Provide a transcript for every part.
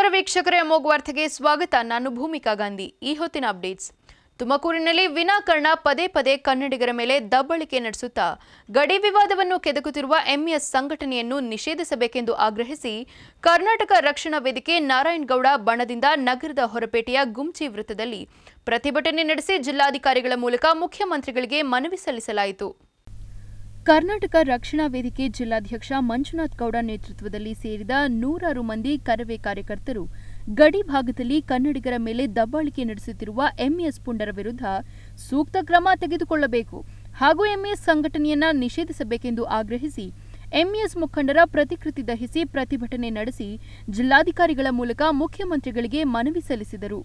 ವೀಕ್ಷಕರೇ ಅಮೋಘ ವಾರ್ತೆಗೆ ಸ್ವಾಗತ ನಾನು ಭೂಮಿಕಾ ಗಾಂಧಿ ಈ ಹೊತ್ತಿನ ಅಪ್ಡೇಟ್ಸ್ ತುಮಕೂರಿನಲ್ಲಿ ವಿನಾಕಾರಣ ಪದೇ ಪದೇ ಕನ್ನಡಿಗರ ಮೇಲೆ ದಬ್ಬಳಿಕೆ ನಡೆಸುತ್ತಾ ಗಡಿ ವಿವಾದವನ್ನು ಕೆದಕುತ್ತಿರುವ ಎಂಇಎಸ್ ಸಂಘಟನೆಯನ್ನು ನಿಷೇಧಿಸಬೇಕೆಂದು ಆಗ್ರಹಿಸಿ ಕರ್ನಾಟಕ ರಕ್ಷಣಾ ವೇದಿಕೆ ನಾರಾಯಣಗೌಡ ಬಣದಿಂದ ನಗರದ ಹೊರಪೇಟೆಯ ಗುಮ್ಚಿ ವೃತ್ತದಲ್ಲಿ ಪ್ರತಿಭಟನೆ ನಡೆಸಿ ಜಿಲ್ಲಾಧಿಕಾರಿಗಳ ಮೂಲಕ ಮುಖ್ಯಮಂತ್ರಿಗಳಿಗೆ ಮನವಿ ಸಲ್ಲಿಸಲಾಯಿತು ಕರ್ನಾಟಕ ರಕ್ಷಣಾ ವೇದಿಕೆ ಜಿಲ್ಲಾಧ್ಯಕ್ಷ ಮಂಜುನಾಥ್ ಗೌಡ ನೇತೃತ್ವದಲ್ಲಿ ಸೇರಿದ ನೂರಾರು ಮಂದಿ ಕರವೇ ಕಾರ್ಯಕರ್ತರು ಗಡಿ ಭಾಗದಲ್ಲಿ ಕನ್ನಡಿಗರ ಮೇಲೆ ದಬ್ಬಾಳಿಕೆ ನಡೆಸುತ್ತಿರುವ ಎಂಇಎಸ್ ಪುಂಡರ ವಿರುದ್ಧ ಸೂಕ್ತ ಕ್ರಮ ತೆಗೆದುಕೊಳ್ಳಬೇಕು ಹಾಗೂ ಎಂಇಎಸ್ ಸಂಘಟನೆಯನ್ನ ನಿಷೇಧಿಸಬೇಕೆಂದು ಆಗ್ರಹಿಸಿ ಎಂಇಎಸ್ ಮುಖಂಡರ ಪ್ರತಿಕೃತಿ ದಹಿಸಿ ಪ್ರತಿಭಟನೆ ನಡೆಸಿ ಜಿಲ್ಲಾಧಿಕಾರಿಗಳ ಮೂಲಕ ಮುಖ್ಯಮಂತ್ರಿಗಳಿಗೆ ಮನವಿ ಸಲ್ಲಿಸಿದರು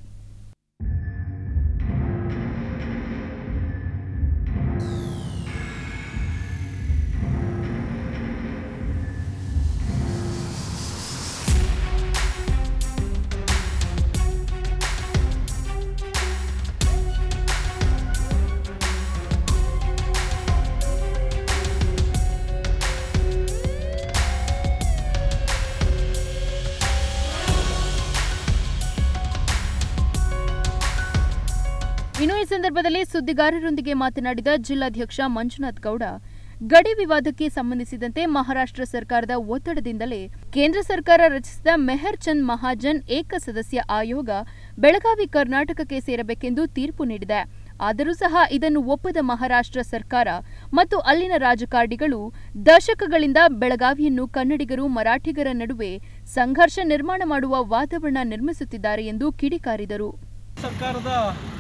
ಇನ್ನು ಈ ಸಂದರ್ಭದಲ್ಲಿ ಸುದ್ದಿಗಾರರೊಂದಿಗೆ ಮಾತನಾಡಿದ ಜಿಲ್ಲಾಧ್ಯಕ್ಷ ಮಂಜುನಾಥ್ ಗೌಡ ಗಡಿ ವಿವಾದಕ್ಕೆ ಸಂಬಂಧಿಸಿದಂತೆ ಮಹಾರಾಷ್ಟ್ರ ಸರ್ಕಾರದ ಒತ್ತಡದಿಂದಲೇ ಕೇಂದ್ರ ಸರ್ಕಾರ ರಚಿಸಿದ ಮೆಹರ್ ಚಂದ್ ಮಹಾಜನ್ ಏಕ ಸದಸ್ಯ ಆಯೋಗ ಬೆಳಗಾವಿ ಕರ್ನಾಟಕಕ್ಕೆ ಸೇರಬೇಕೆಂದು ತೀರ್ಪು ನೀಡಿದೆ ಆದರೂ ಸಹ ಇದನ್ನು ಒಪ್ಪದ ಮಹಾರಾಷ್ಟ್ರ ಸರ್ಕಾರ ಮತ್ತು ಅಲ್ಲಿನ ರಾಜಕಾರಣಿಗಳು ದಶಕಗಳಿಂದ ಬೆಳಗಾವಿಯನ್ನು ಕನ್ನಡಿಗರು ಮರಾಠಿಗರ ನಡುವೆ ಸಂಘರ್ಷ ನಿರ್ಮಾಣ ಮಾಡುವ ವಾತಾವರಣ ನಿರ್ಮಿಸುತ್ತಿದ್ದಾರೆ ಎಂದು ಕಿಡಿಕಾರಿದರು ಸರ್ಕಾರದ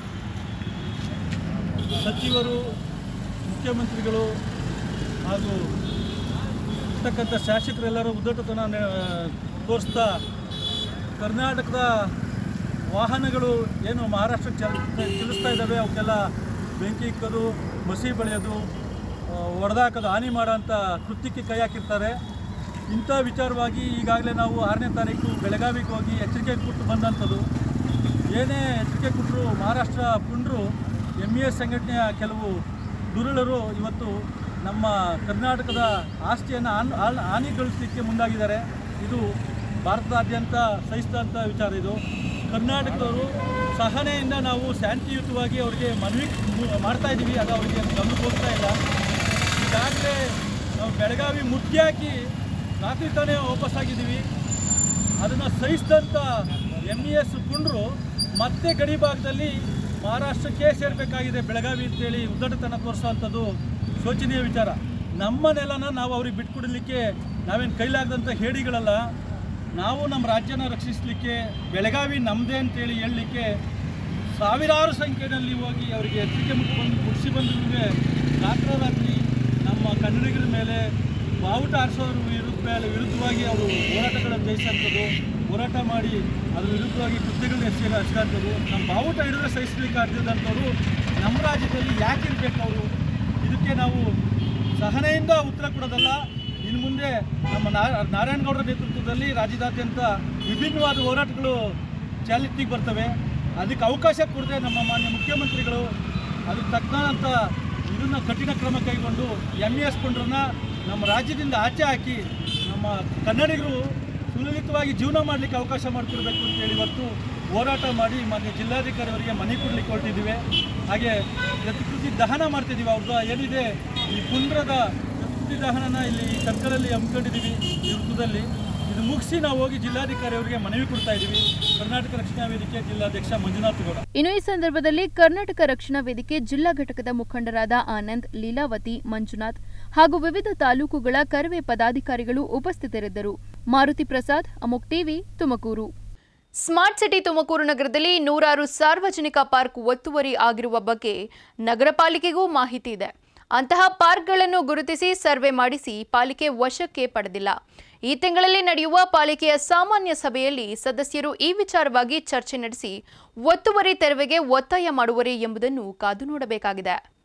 ಸಚಿವರು ಮುಖ್ಯಮಂತ್ರಿಗಳು ಹಾಗೂ ಇರ್ತಕ್ಕಂಥ ಶಾಸಕರೆಲ್ಲರೂ ಉದ್ದಟತನ ನೆ- ತೋರಿಸ್ತಾ ಕರ್ನಾಟಕದ ವಾಹನಗಳು ಏನು ಮಹಾರಾಷ್ಟ್ರಕ್ಕೆ ಚಲ್ ಚಲಿಸ್ತಾ ಇದ್ದಾವೆ ಅವಕ್ಕೆಲ್ಲ ಬೆಂಕಿ ಇಕ್ಕೋದು ಮಸಿ ಬೆಳೆಯೋದು ಹೊಡೆದಾಕೋದು ಹಾನಿ ಮಾಡೋಂಥ ಕೃತ್ಯಕ್ಕೆ ಕೈ ಹಾಕಿರ್ತಾರೆ ಇಂಥ ವಿಚಾರವಾಗಿ ಈಗಾಗಲೇ ನಾವು ಆರನೇ ತಾರೀಕು ಬೆಳಗಾವಿಗೆ ಹೋಗಿ ಎಚ್ಚರಿಕೆ ಕೊಟ್ಟು ಬಂದಂಥದ್ದು ಏನೇ ಎಚ್ಚರಿಕೆ ಕೊಟ್ಟರು ಮಹಾರಾಷ್ಟ್ರ ಪುಂಡ್ರು ಎಮ್ ಇ ಎಸ್ ಸಂಘಟನೆಯ ಕೆಲವು ದುರುಳರು ಇವತ್ತು ನಮ್ಮ ಕರ್ನಾಟಕದ ಆಸ್ತಿಯನ್ನು ಹಾನ್- ಹಾಳ್- ಹಾನಿಗೊಳಿಸಲಿಕ್ಕೆ ಮುಂದಾಗಿದ್ದಾರೆ ಇದು ಭಾರತದಾದ್ಯಂತ ಸಹಿಸಿದಂಥ ವಿಚಾರ ಇದು ಕರ್ನಾಟಕದವರು ಸಹನೆಯಿಂದ ನಾವು ಶಾಂತಿಯುತವಾಗಿ ಅವರಿಗೆ ಮನವಿ ಮು- ಮಾಡ್ತಾ ಇದ್ದೀವಿ ಅದು ಅವರಿಗೆ ಗಮನಕ್ಕೆ ಹೋಗ್ತಾ ಇಲ್ಲ ಈಗಾಗಲೇ ನಾವು ಬೆಳಗಾವಿ ಮುಟ್ಟಿ ಹಾಕಿ ರಾತ್ರಿ ತಾನೇ ವಾಪಸ್ಸಾಗಿದ್ದೀವಿ ಅದನ್ನು ಸಹಿಸಿದಂಥ ಎಮ್ ಇ ಎಸ್ ಪುಂಡ್ರು ಮತ್ತೆ ಗಡಿ ಭಾಗದಲ್ಲಿ ಮಹಾರಾಷ್ಟ್ರಕ್ಕೆ ಸೇರಬೇಕಾಗಿದೆ ಬೆಳಗಾವಿ ಅಂತೇಳಿ ಉದ್ದಟತನ ತೋರಿಸುವಂಥದ್ದು ಶೋಚನೀಯ ವಿಚಾರ ನಮ್ಮ ನೆಲನ ನಾವು ಅವ್ರಿಗೆ ಬಿಟ್ಕೊಡಲಿಕ್ಕೆ ನಾವೇನು ಕೈಲಾಗದಂಥ ಹೇಡಿಗಳಲ್ಲ ನಾವು ನಮ್ಮ ರಾಜ್ಯನ ರಕ್ಷಿಸಲಿಕ್ಕೆ ಬೆಳಗಾವಿ ನಮ್ಮದೇ ಅಂತೇಳಿ ಹೇಳಲಿಕ್ಕೆ ಸಾವಿರಾರು ಸಂಖ್ಯೆಯಲ್ಲಿ ಹೋಗಿ ಅವರಿಗೆ ಎಚ್ಚರಿಕೆ ಮುಟ್ಟು ಬಂದು ಮುಗಿಸಿ ಬಂದಿರುವೆ ರಾತ್ರೋರಾತ್ರಿ ನಮ್ಮ ಕನ್ನಡಿಗರ ಮೇಲೆ ಬಾವುಟ ಆರಿಸೋದ್ರ ವಿರುದ್ಧ ಮೇಲೆ ವಿರುದ್ಧವಾಗಿ ಅವರು ಹೋರಾಟಗಳನ್ನು ಜಯಿಸೋಂಥದ್ದು ಹೋರಾಟ ಮಾಡಿ ಅದ್ರ ವಿರುದ್ಧವಾಗಿ ಕೃತ್ಯಗಳನ್ನ ಎಸಗಿ ಹಚ್ಕೊಂಥದ್ದು ನಮ್ಮ ಬಾವುಟ ಹಿಡಿದ್ರೆ ಸಹಿಸಲಿಕ್ಕೆ ಆಗ್ತಿದ್ದಂಥವ್ರು ನಮ್ಮ ರಾಜ್ಯದಲ್ಲಿ ಯಾಕೆ ಇರಬೇಕು ಅವರು ಇದಕ್ಕೆ ನಾವು ಸಹನೆಯಿಂದ ಉತ್ತರ ಕೊಡೋದಲ್ಲ ಇನ್ನು ಮುಂದೆ ನಮ್ಮ ನಾ- ನಾರಾಯಣಗೌಡರ ನೇತೃತ್ವದಲ್ಲಿ ರಾಜ್ಯದಾದ್ಯಂತ ವಿಭಿನ್ನವಾದ ಹೋರಾಟಗಳು ಚಾಲಿತಿಗೆ ಬರ್ತವೆ ಅದಕ್ಕೆ ಅವಕಾಶ ಕೊಡದೆ ನಮ್ಮ ಮಾನ್ಯ ಮುಖ್ಯಮಂತ್ರಿಗಳು ಅದಕ್ಕೆ ತಕ್ಕಂಥ ಇದನ್ನು ಕಠಿಣ ಕ್ರಮ ಕೈಗೊಂಡು ಎಮ್ ಎಸ್ ಪುಂಡ್ರನ್ನ ನಮ್ಮ ರಾಜ್ಯದಿಂದ ಆಚೆ ಹಾಕಿ ನಮ್ಮ ಕನ್ನಡಿಗರು ಸುಲಲಿತವಾಗಿ ಜೀವನ ಮಾಡಲಿಕ್ಕೆ ಅವಕಾಶ ಮಾಡಿಕೊಡ್ಬೇಕು ಅಂತೇಳಿ ಇವತ್ತು ಹೋರಾಟ ಮಾಡಿ ಮಾನ್ಯ ಜಿಲ್ಲಾಧಿಕಾರಿ ಅವರಿಗೆ ಮನೆ ಕೊಡ್ಲಿಕ್ಕೆ ಹೊರಟಿದ್ದೀವಿ ಹಾಗೆ ಪ್ರತಿಕೃತಿ ದಹನ ಮಾಡ್ತಿದ್ದೀವಿ ಅವ್ರದ್ದು ಏನಿದೆ ಈ ಪುಂಡ್ರದ ಪ್ರತಿಕೃತಿ ದಹನನ ಇಲ್ಲಿ ಸರ್ಕಲಲ್ಲಿ ಹಮ್ಮಿಕೊಂಡಿದ್ದೀವಿ ಈ ವೃತ್ತದಲ್ಲಿ ಇದು ಮುಗಿಸಿ ನಾವು ಹೋಗಿ ಜಿಲ್ಲಾಧಿಕಾರಿ ಅವರಿಗೆ ಮನವಿ ಕೊಡ್ತಾ ಇದ್ದೀವಿ ಕರ್ನಾಟಕ ರಕ್ಷಣಾ ವೇದಿಕೆ ಜಿಲ್ಲಾಧ್ಯಕ್ಷ ಮಂಜುನಾಥ್ ಗೌಡ ಇನ್ನು ಈ ಸಂದರ್ಭದಲ್ಲಿ ಕರ್ನಾಟಕ ರಕ್ಷಣಾ ವೇದಿಕೆ ಜಿಲ್ಲಾ ಘಟಕದ ಮುಖಂಡರಾದ ಆನಂದ್ ಲೀಲಾವತಿ ಮಂಜುನಾಥ್ ಹಾಗೂ ವಿವಿಧ ತಾಲೂಕುಗಳ ಕರವೇ ಪದಾಧಿಕಾರಿಗಳು ಉಪಸ್ಥಿತರಿದ್ದರು Maruti Prasad Amogh TV Tumakuru smart city Tumakuru ನಗರದಲ್ಲಿ ನೂರಾರು ಸಾರ್ವಜನಿಕ ಪಾರ್ಕ್ ಒತ್ತುವರಿ ಆಗಿರುವ ಬಗ್ಗೆ ನಗರ ಪಾಲಿಕೆಗೂ ಮಾಹಿತಿ ಇದೆ ಅಂತಹ ಪಾರ್ಕ್ಗಳನ್ನು ಗುರುತಿಸಿ ಸರ್ವೆ ಮಾಡಿಸಿ ಪಾಲಿಕೆ ವಶಕ್ಕೆ ಪಡೆದಿಲ್ಲ ಈ ತಿಂಗಳಲ್ಲಿ ನಡೆಯುವ ಪಾಲಿಕೆಯ ಸಾಮಾನ್ಯ ಸಭೆಯಲ್ಲಿ ಸದಸ್ಯರು ಈ ವಿಚಾರವಾಗಿ ಚರ್ಚೆ ನಡೆಸಿ ಒತ್ತುವರಿ ತೆರವೆಗೆ ಒತ್ತಾಯ ಮಾಡುವರೇ ಎಂಬುದನ್ನು ಕಾದು ನೋಡಬೇಕಾಗಿದೆ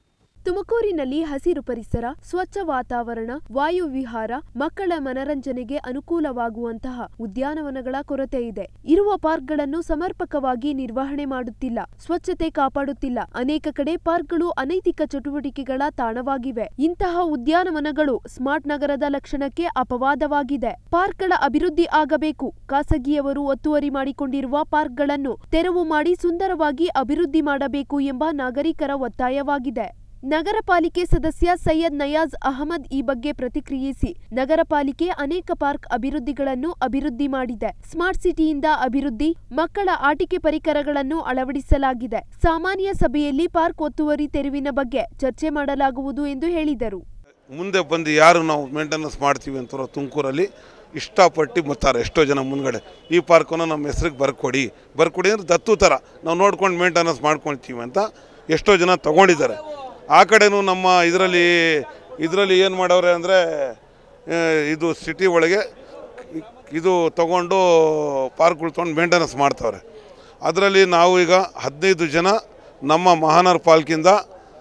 ತುಮಕೂರಿನಲ್ಲಿ ಹಸಿರು ಪರಿಸರ ಸ್ವಚ್ಛ ವಾತಾವರಣ ವಾಯು ವಿಹಾರ ಮಕ್ಕಳ ಮನರಂಜನೆಗೆ ಅನುಕೂಲವಾಗುವಂತಹ ಉದ್ಯಾನವನಗಳ ಕೊರತೆ ಇದೆ ಇರುವ ಪಾರ್ಕ್ಗಳನ್ನು ಸಮರ್ಪಕವಾಗಿ ನಿರ್ವಹಣೆ ಮಾಡುತ್ತಿಲ್ಲ ಸ್ವಚ್ಛತೆ ಕಾಪಾಡುತ್ತಿಲ್ಲ ಅನೇಕ ಕಡೆ ಪಾರ್ಕ್ಗಳು ಅನೈತಿಕ ಚಟುವಟಿಕೆಗಳ ತಾಣವಾಗಿವೆ ಇಂತಹ ಉದ್ಯಾನವನಗಳು ಸ್ಮಾರ್ಟ್ ನಗರದ ಲಕ್ಷಣಕ್ಕೆ ಅಪವಾದವಾಗಿದೆ ಪಾರ್ಕ್ಗಳ ಅಭಿವೃದ್ಧಿ ಆಗಬೇಕು ಖಾಸಗಿಯವರು ಒತ್ತುವರಿ ಮಾಡಿಕೊಂಡಿರುವ ಪಾರ್ಕ್ಗಳನ್ನು ತೆರವು ಮಾಡಿ ಸುಂದರವಾಗಿ ಅಭಿವೃದ್ಧಿ ಮಾಡಬೇಕು ಎಂಬ ನಾಗರಿಕರ ಒತ್ತಾಯವಾಗಿದೆ ನಗರ ಪಾಲಿಕೆ ಸದಸ್ಯ ಸೈಯದ್ ನಯಾಜ್ ಅಹಮದ್ ಈ ಬಗ್ಗೆ ಪ್ರತಿಕ್ರಿಯಿಸಿ ನಗರ ಪಾಲಿಕೆ ಅನೇಕ ಪಾರ್ಕ್ ಅಭಿವೃದ್ಧಿಗಳನ್ನು ಅಭಿವೃದ್ಧಿ ಮಾಡಿದೆ ಸ್ಮಾರ್ಟ್ ಸಿಟಿಯಿಂದ ಅಭಿವೃದ್ಧಿ ಮಕ್ಕಳ ಆಟಿಕೆ ಪರಿಕರಗಳನ್ನು ಅಳವಡಿಸಲಾಗಿದೆ ಸಾಮಾನ್ಯ ಸಭೆಯಲ್ಲಿ ಪಾರ್ಕ್ ಒತ್ತುವರಿ ತೆರವಿನ ಬಗ್ಗೆ ಚರ್ಚೆ ಮಾಡಲಾಗುವುದು ಎಂದು ಹೇಳಿದರು ಮುಂದೆ ಬಂದು ಯಾರು ನಾವು ಮೇಂಟೆನೆನ್ಸ್ ಮಾಡ್ತೀವಿ ಅಂತಾರೋ ತುಮಕೂರಲ್ಲಿ ಇಷ್ಟಪಟ್ಟು ಬರ್ತಾರೆ ಎಷ್ಟೋ ಜನ ಮುಂದ್ಗಡೆ ಈ ಪಾರ್ಕನ್ನು ನಮ್ಮ ಹೆಸ್ರಿಗೆ ಬರ್ಕೊಡಿ ಬರ್ಕೊಡಿ ಅಂದ್ರೆ ದತ್ತು ಥರ ನಾವು ನೋಡ್ಕೊಂಡು ಮೇಂಟೆನೆನ್ಸ್ ಮಾಡ್ಕೊಳ್ತೀವಿ ಅಂತ ಎಷ್ಟೋ ಜನ ತೊಗೊಂಡಿದ್ದಾರೆ ಆ ಕಡೆನೂ ನಮ್ಮ ಇದರಲ್ಲಿ ಇದರಲ್ಲಿ ಏನು ಮಾಡವ್ರೆ ಅಂದರೆ ಇದು ಸಿಟಿ ಒಳಗೆ ಇದು ತಗೊಂಡು ಪಾರ್ಕ್ಗಳು ತೊಗೊಂಡು ಮೇಂಟೆನೆನ್ಸ್ ಮಾಡ್ತವ್ರೆ ಅದರಲ್ಲಿ ನಾವು ಈಗ ಹದಿನೈದು ಜನ ನಮ್ಮ ಮಹಾನಗರ ಪಾಲಿಕೆಯಿಂದ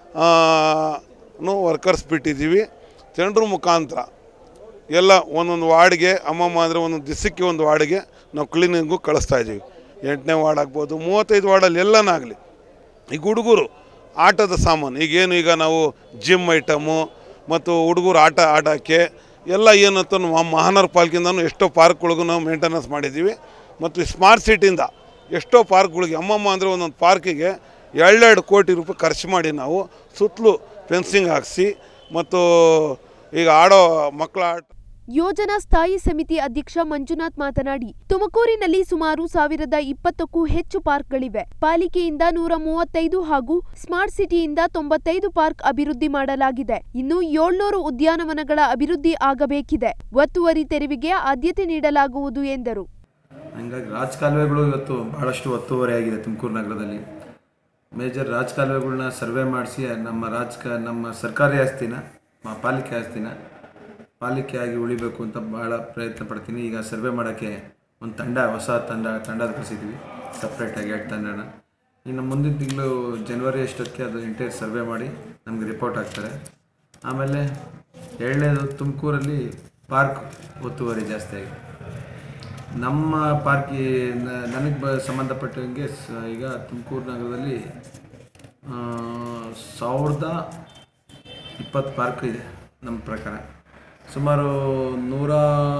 ವರ್ಕರ್ಸ್ ಬಿಟ್ಟಿದ್ದೀವಿ ಟೆಂಡ್ರ್ ಮುಖಾಂತರ ಎಲ್ಲ ಒಂದೊಂದು ವಾರ್ಡ್ಗೆ ಅಮ್ಮಮ್ಮ ಅಂದರೆ ಒಂದೊಂದು ದಿವಸಕ್ಕೆ ಒಂದು ವಾರ್ಡ್ಗೆ ನಾವು ಕ್ಲೀನಿಂಗು ಕಳಿಸ್ತಾ ಇದ್ದೀವಿ ಎಂಟನೇ ವಾರ್ಡ್ ಆಗ್ಬೋದು ಮೂವತ್ತೈದು ವಾರ್ಡಲ್ಲಿ ಎಲ್ಲನಾಗಲಿ ಈಗ ಹುಡುಗರು ಆಟದ ಸಾಮಾನು ಈಗೇನು ಈಗ ನಾವು ಜಿಮ್ ಐಟಮು ಮತ್ತು ಹುಡುಗರು ಆಟ ಆಡೋಕ್ಕೆ ಎಲ್ಲ ಏನಂತ ನಮ್ಮ ಮಹಾನಗರ ಪಾಲಿಕೆಯಿಂದನೂ ಎಷ್ಟೋ ಪಾರ್ಕ್ಗಳಿಗೂ ನಾವು ಮೇಂಟೆನೆನ್ಸ್ ಮಾಡಿದ್ದೀವಿ ಮತ್ತು ಈ ಸ್ಮಾರ್ಟ್ ಸಿಟಿಯಿಂದ ಎಷ್ಟೋ ಪಾರ್ಕ್ಗಳಿಗೆ ಅಮ್ಮಮ್ಮ ಅಂದರೆ ಒಂದೊಂದು ಪಾರ್ಕಿಗೆ ಎರಡೆರಡು ಕೋಟಿ ರೂಪಾಯಿ ಖರ್ಚು ಮಾಡಿ ನಾವು ಸುತ್ತಲೂ ಫೆನ್ಸಿಂಗ್ ಹಾಕಿಸಿ ಮತ್ತು ಈಗ ಆಡೋ ಮಕ್ಕಳ ಆಟ ಯೋಜನಾ ಸ್ಥಾಯಿ ಸಮಿತಿ ಅಧ್ಯಕ್ಷ ಮಂಜುನಾಥ್ ಮಾತನಾಡಿ ತುಮಕೂರಿನಲ್ಲಿ ಸುಮಾರು ಸಾವಿರದ ಇಪ್ಪತ್ತಕ್ಕೂ ಹೆಚ್ಚು ಪಾರ್ಕ್ಗಳಿವೆ ಪಾಲಿಕೆಯಿಂದ ನೂರ ಮೂವತ್ತೈದು ಹಾಗೂ ಸ್ಮಾರ್ಟ್ ಸಿಟಿಯಿಂದ ತೊಂಬತ್ತೈದು ಪಾರ್ಕ್ ಅಭಿವೃದ್ಧಿ ಮಾಡಲಾಗಿದೆ ಇನ್ನು ಏಳ್ನೂರು ಉದ್ಯಾನವನಗಳ ಅಭಿವೃದ್ಧಿ ಆಗಬೇಕಿದೆ ಒತ್ತುವರಿ ತೆರವಿಗೆ ಆದ್ಯತೆ ನೀಡಲಾಗುವುದು ಎಂದರು ಹಂಗಾಗಿ ರಾಜಕಾಲುವೆಗಳು ಇವತ್ತು ಭಾಳಷ್ಟು ಒತ್ತುವರಿ ಆಗಿದೆ ತುಮಕೂರು ನಗರದಲ್ಲಿ ಮೇಜರ್ ರಾಜಕಾಲುವೆಗಳನ್ನ ಸರ್ವೆ ಮಾಡಿಸಿ ನಮ್ಮ ರಾಜಕ ನಮ್ಮ ಸರ್ಕಾರಿ ಆಸ್ತಿನ ಮ- ಪಾಲಿಕೆ ಆಸ್ತಿನ ಪಾಲಿಕೆಯಾಗಿ ಉಳಿಬೇಕು ಅಂತ ಭಾಳ ಪ್ರಯತ್ನ ಪಡ್ತೀನಿ ಈಗ ಸರ್ವೆ ಮಾಡೋಕ್ಕೆ ಒಂದು ತಂಡ ಹೊಸ ತಂಡ ತಂಡದ ಕಳಿಸಿದ್ವಿ ಸಪ್ರೇಟಾಗಿ ಎರಡು ತಂಡನ ಇನ್ನು ಮುಂದಿನ ತಿಂಗಳು ಜನವರಿ ಅಷ್ಟೊತ್ತಿಗೆ ಅದು ಎಂಟೈರ್ ಸರ್ವೆ ಮಾಡಿ ನಮಗೆ ರಿಪೋರ್ಟ್ ಹಾಕ್ತಾರೆ ಆಮೇಲೆ ಎರಡನೇದು ತುಮಕೂರಲ್ಲಿ ಪಾರ್ಕ್ ಒತ್ತುವರಿ ಜಾಸ್ತಿ ಆಗಿದೆ ನಮ್ಮ ಪಾರ್ಕಿ ನನಗೆ ಬ ಸಂಬಂಧಪಟ್ಟಂಗೆ ಸ ಈಗ ತುಮಕೂರು ನಗರದಲ್ಲಿ ಆ, ಸಾವಿರದ ಇಪ್ಪತ್ತು ಪಾರ್ಕ್ ಇದೆ ನಮ್ಮ ಪ್ರಕಾರ ಸುಮಾರು ನೂರ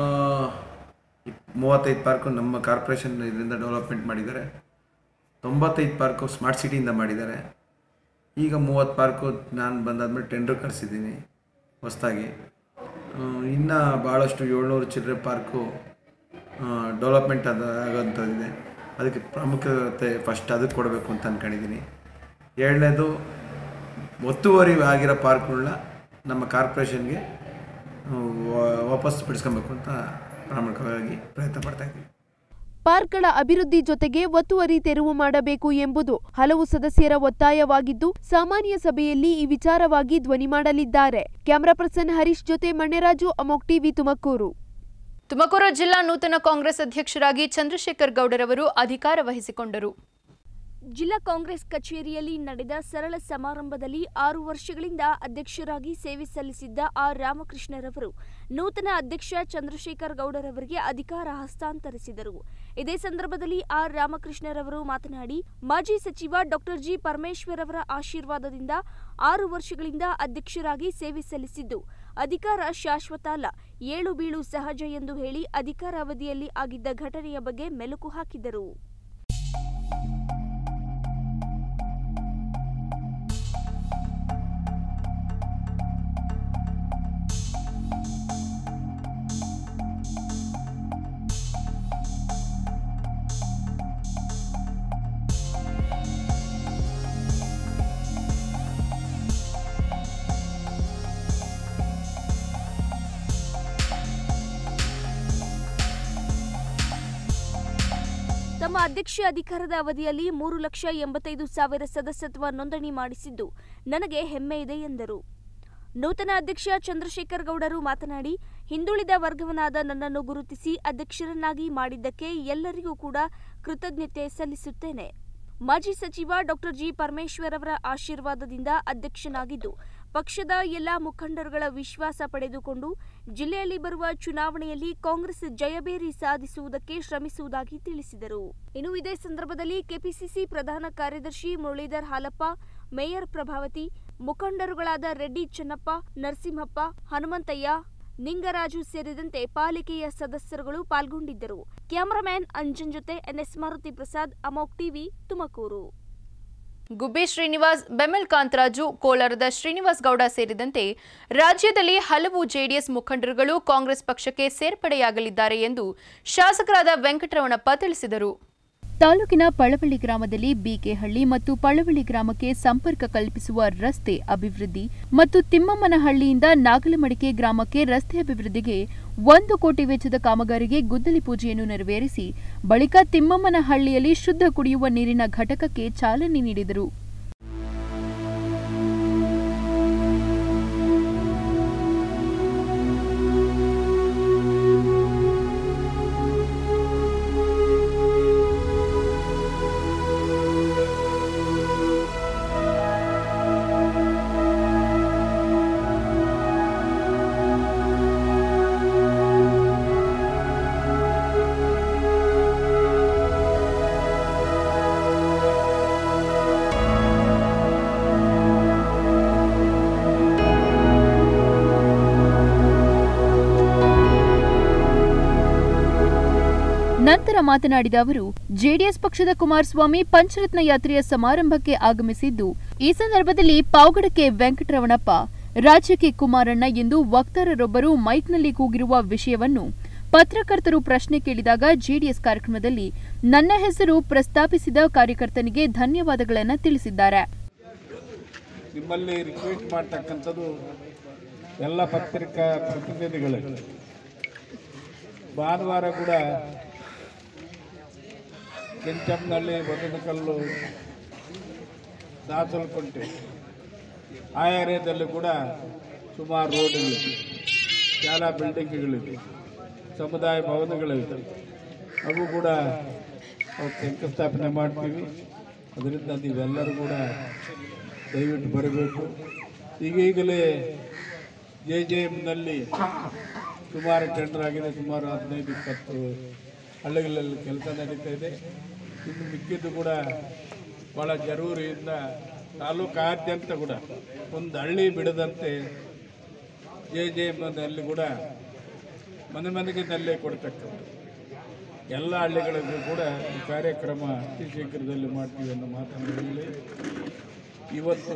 ಇಪ್ ಮೂವತ್ತೈದು ಪಾರ್ಕು ನಮ್ಮ ಕಾರ್ಪೊರೇಷನ್ ಇದರಿಂದ ಡೆವಲಪ್ಮೆಂಟ್ ಮಾಡಿದ್ದಾರೆ ತೊಂಬತ್ತೈದು ಪಾರ್ಕು ಸ್ಮಾರ್ಟ್ ಸಿಟಿಯಿಂದ ಮಾಡಿದ್ದಾರೆ ಈಗ ಮೂವತ್ತು ಪಾರ್ಕು ನಾನು ಬಂದಾದ್ಮೇಲೆ ಟೆಂಡ್ರ್ ಕರೆಸಿದ್ದೀನಿ ಹೊಸದಾಗಿ ಇನ್ನು ಭಾಳಷ್ಟು ಏಳ್ನೂರು ಚಿಲ್ಲರೆ ಪಾರ್ಕು ಡೆವಲಪ್ಮೆಂಟ್ ಅದು ಆಗೋಂಥದ್ದಿದೆ ಅದಕ್ಕೆ ಪ್ರಾಮುಖ್ಯತೆ ಫಸ್ಟ್ ಅದಕ್ಕೆ ಕೊಡಬೇಕು ಅಂತ ಅಂದ್ಕೊಂಡಿದ್ದೀನಿ ಎರಡನೇದು ಒತ್ತುವರಿ ಆಗಿರೋ ಪಾರ್ಕ್ಗಳನ್ನ ನಮ್ಮ ಕಾರ್ಪೊರೇಷನ್ಗೆ ವಾ- ವಾಪಸ್ ಬಿಡಿಸ್ಕೊಬೇಕು ಅಂತ ಪ್ರಾಮಾಣಿಕವಾಗಿ ಪ್ರಯತ್ನ ಪಡ್ತಾಯಿದ್ದೀವಿ ಪಾರ್ಕ್ಗಳ ಅಭಿವೃದ್ಧಿ ಜೊತೆಗೆ ಒತ್ತುವರಿ ತೆರವು ಮಾಡಬೇಕು ಎಂಬುದು ಹಲವು ಸದಸ್ಯರ ಒತ್ತಾಯವಾಗಿದ್ದು ಸಾಮಾನ್ಯ ಸಭೆಯಲ್ಲಿ ಈ ವಿಚಾರವಾಗಿ ಧ್ವನಿ ಮಾಡಲಿದ್ದಾರೆ ಕ್ಯಾಮರಾ ಪರ್ಸನ್ ಹರೀಶ್ ಜೊತೆ ಮಣ್ಣೆರಾಜು ಅಮೋಕ್ ಟಿವಿ ತುಮಕೂರು ತುಮಕೂರು ಜಿಲ್ಲಾ ನೂತನ ಕಾಂಗ್ರೆಸ್ ಅಧ್ಯಕ್ಷರಾಗಿ ಚಂದ್ರಶೇಖರ್ ಗೌಡರವರು ಅಧಿಕಾರ ವಹಿಸಿಕೊಂಡರು ಜಿಲ್ಲಾ ಕಾಂಗ್ರೆಸ್ ಕಚೇರಿಯಲ್ಲಿ ನಡೆದ ಸರಳ ಸಮಾರಂಭದಲ್ಲಿ ಆರು ವರ್ಷಗಳಿಂದ ಅಧ್ಯಕ್ಷರಾಗಿ ಸೇವೆ ಸಲ್ಲಿಸಿದ್ದ ಆರ್ ರಾಮಕೃಷ್ಣರವರು ನೂತನ ಅಧ್ಯಕ್ಷ ಚಂದ್ರಶೇಖರ್ ಗೌಡರವರಿಗೆ ಅಧಿಕಾರ ಹಸ್ತಾಂತರಿಸಿದರು ಇದೇ ಸಂದರ್ಭದಲ್ಲಿ ಆರ್ ರಾಮಕೃಷ್ಣರವರು ಮಾತನಾಡಿ ಮಾಜಿ ಸಚಿವ ಡಾಕ್ಟರ್ ಜಿ ಪರಮೇಶ್ವರ್ ಅವರ ಆಶೀರ್ವಾದದಿಂದ ಆರು ವರ್ಷಗಳಿಂದ ಅಧ್ಯಕ್ಷರಾಗಿ ಸೇವೆ ಸಲ್ಲಿಸಿದ್ದು ಅಧಿಕಾರ ಶಾಶ್ವತ ಅಲ್ಲ ಏಳು ಬೀಳು ಸಹಜ ಎಂದು ಹೇಳಿ ಅಧಿಕಾರ ಅವಧಿಯಲ್ಲಿ ಆಗಿದ್ದ ಘಟನೆಯ ಬಗ್ಗೆ ಮೆಲುಕು ಹಾಕಿದರು ತಮ್ಮ ಅಧ್ಯಕ್ಷ ಅಧಿಕಾರದ ಅವಧಿಯಲ್ಲಿ ಮೂರು ಲಕ್ಷ ಎಂಬತ್ತೈದು ಸಾವಿರ ಸದಸ್ಯತ್ವ ನೋಂದಣಿ ಮಾಡಿಸಿದ್ದು ನನಗೆ ಹೆಮ್ಮೆ ಇದೆ ಎಂದರು ನೂತನ ಅಧ್ಯಕ್ಷ ಚಂದ್ರಶೇಖರ್ ಗೌಡರು ಮಾತನಾಡಿ ಹಿಂದುಳಿದ ವರ್ಗವನಾದ ನನ್ನನ್ನು ಗುರುತಿಸಿ ಅಧ್ಯಕ್ಷರನ್ನಾಗಿ ಮಾಡಿದ್ದಕ್ಕೆ ಎಲ್ಲರಿಗೂ ಕೂಡ ಕೃತಜ್ಞತೆ ಸಲ್ಲಿಸುತ್ತೇನೆ ಮಾಜಿ ಸಚಿವ ಡಾಕ್ಟರ್ ಜಿ ಪರಮೇಶ್ವರ್ ಅವರ ಆಶೀರ್ವಾದದಿಂದ ಅಧ್ಯಕ್ಷನಾಗಿದ್ದು ಪಕ್ಷದ ಎಲ್ಲ ಮುಖಂಡರುಗಳ ವಿಶ್ವಾಸ ಪಡೆದುಕೊಂಡು ಜಿಲ್ಲೆಯಲ್ಲಿ ಬರುವ ಚುನಾವಣೆಯಲ್ಲಿ ಕಾಂಗ್ರೆಸ್ ಜಯಬೇರಿ ಸಾಧಿಸುವುದಕ್ಕೆ ಶ್ರಮಿಸುವುದಾಗಿ ತಿಳಿಸಿದರು ಇನ್ನು ಇದೇ ಸಂದರ್ಭದಲ್ಲಿ ಕೆಪಿಸಿಸಿ ಪ್ರಧಾನ ಕಾರ್ಯದರ್ಶಿ ಮುರಳೀಧರ್ ಹಾಲಪ್ಪ ಮೇಯರ್ ಪ್ರಭಾವತಿ ಮುಖಂಡರುಗಳಾದ ರೆಡ್ಡಿ ಚೆನ್ನಪ್ಪ ನರಸಿಂಹಪ್ಪ ಹನುಮಂತಯ್ಯ ನಿಂಗರಾಜು ಸೇರಿದಂತೆ ಪಾಲಿಕೆಯ ಸದಸ್ಯರುಗಳು ಪಾಲ್ಗೊಂಡಿದ್ದರು ಕ್ಯಾಮರಾಮ್ಯಾನ್ ಅಂಜನ್ ಜೊತೆ N S Maruti Prasad Amogh TV Tumakuru Gubbi Srinivas BEML Kantharaju ಕೋಲಾರದ ಶ್ರೀನಿವಾಸ್ ಗೌಡ ಸೇರಿದಂತೆ ರಾಜ್ಯದಲ್ಲಿ ಹಲವು ಜೆಡಿಎಸ್ ಮುಖಂಡರುಗಳು ಕಾಂಗ್ರೆಸ್ ಪಕ್ಷಕ್ಕೆ ಸೇರ್ಪಡೆಯಾಗಲಿದ್ದಾರೆ ಎಂದು ಶಾಸಕರಾದ ವೆಂಕಟರಮಣಪ್ಪ ತಿಳಿಸಿದರು ತಾಲೂಕಿನ ಪಳವಳ್ಳಿ ಗ್ರಾಮದಲ್ಲಿ ಬಿಕೆಹಳ್ಳಿ ಮತ್ತು ಪಳವಳ್ಳಿ ಗ್ರಾಮಕ್ಕೆ ಸಂಪರ್ಕ ಕಲ್ಪಿಸುವ ರಸ್ತೆ ಅಭಿವೃದ್ಧಿ ಮತ್ತು ತಿಮ್ಮಮ್ಮನಹಳ್ಳಿಯಿಂದ ನಾಗಲಮಡಿಕೆ ಗ್ರಾಮಕ್ಕೆ ರಸ್ತೆ ಅಭಿವೃದ್ಧಿಗೆ ಒಂದು ಕೋಟಿ ವೆಚ್ಚದ ಕಾಮಗಾರಿಗೆ ಗುದ್ದಲಿ ಪೂಜೆಯನ್ನು ನೆರವೇರಿಸಿ ಬಳಿಕ ತಿಮ್ಮಮ್ಮನಹಳ್ಳಿಯಲ್ಲಿ ಶುದ್ಧ ಕುಡಿಯುವ ನೀರಿನ ಘಟಕಕ್ಕೆ ಚಾಲನೆ ನೀಡಿದರು ನಂತರ ಮಾತನಾಡಿದ ಅವರು ಜೆಡಿಎಸ್ ಪಕ್ಷದ ಕುಮಾರಸ್ವಾಮಿ ಪಂಚರತ್ನ ಯಾತ್ರೆಯ ಸಮಾರಂಭಕ್ಕೆ ಆಗಮಿಸಿದ್ದು ಈ ಸಂದರ್ಭದಲ್ಲಿ ಪಾವಗಡಕ್ಕೆ ವೆಂಕಟರಮಣಪ್ಪ ರಾಜ್ಯಕ್ಕೆ ಕುಮಾರಣ್ಣ ಎಂದು ವಕ್ತಾರರೊಬ್ಬರು ಮೈಕ್ನಲ್ಲಿ ಕೂಗಿರುವ ವಿಷಯವನ್ನು ಪತ್ರಕರ್ತರು ಪ್ರಶ್ನೆ ಕೇಳಿದಾಗ ಜೆಡಿಎಸ್ ಕಾರ್ಯಕ್ರಮದಲ್ಲಿ ನನ್ನ ಹೆಸರು ಪ್ರಸ್ತಾಪಿಸಿದ ಕಾರ್ಯಕರ್ತನಿಗೆ ಧನ್ಯವಾದಗಳನ್ನು ತಿಳಿಸಿದ್ದಾರೆ ನಿಮ್ಮಲ್ಲಿ ರಿಕ್ವೆಸ್ಟ್ ಮಾಡ್ತಕ್ಕಂಥದ್ದು ಎಲ್ಲ ಪತ್ರಿಕಾ ಪ್ರತಿನಿಧಿಗಳು ಭಾನುವಾರ ಕೂಡ ಕೆಂಚಮ್ನಳ್ಳಿ ಕಲ್ಲು ದಾಸಲಕುಂಟೆ ಆ ಏರಿಯಾದಲ್ಲಿ ಕೂಡ ಸುಮಾರು ರೋಡ್ಗಳಿದೆ ಶಾಲಾ ಬಿಲ್ಡಿಂಗ್ಗಳಿದೆ ಸಮುದಾಯ ಭವನಗಳಿದೆ ಅವು ಕೂಡ ಅವು ಶಂಕುಸ್ಥಾಪನೆ ಮಾಡ್ತೀವಿ ಅದರಿಂದ ನೀವೆಲ್ಲರೂ ಕೂಡ ದಯವಿಟ್ಟು ಬರಬೇಕು ಈಗೀಗಲೇ ಜೆ ಜೆ ಎಮ್ನಲ್ಲಿ ಸುಮಾರು ಟೆಂಡರ್ ಆಗಿದೆ ಸುಮಾರು ಹದಿನೈದು ಇಪ್ಪತ್ತು ಹಳ್ಳಿಗಳಲ್ಲಿ ಕೆಲಸ ನಡೀತಾ ಇದೆ ಇನ್ನು ಮಿಕ್ಕಿದ್ದು ಕೂಡ ಭಾಳ ಜರೂರಿಯಿಂದ ತಾಲೂಕಾದ್ಯಂತ ಕೂಡ ಒಂದು ಹಳ್ಳಿ ಬಿಡದಂತೆ ಜೆ ಜೆ ಎಮ್ನಲ್ಲಿ ಕೂಡ ಮನೆ ಮನೆಗೆ ನಲ್ಲಿ ಕೊಡ್ತಕ್ಕಂಥ ಎಲ್ಲ ಹಳ್ಳಿಗಳಿಗೂ ಕೂಡ ಈ ಕಾರ್ಯಕ್ರಮ ಅತಿ ಶೀಘ್ರದಲ್ಲಿ ಮಾಡ್ತೀವಿ ಅನ್ನೋ ಮಾತನ್ನು ಹೇಳಿ ಇವತ್ತು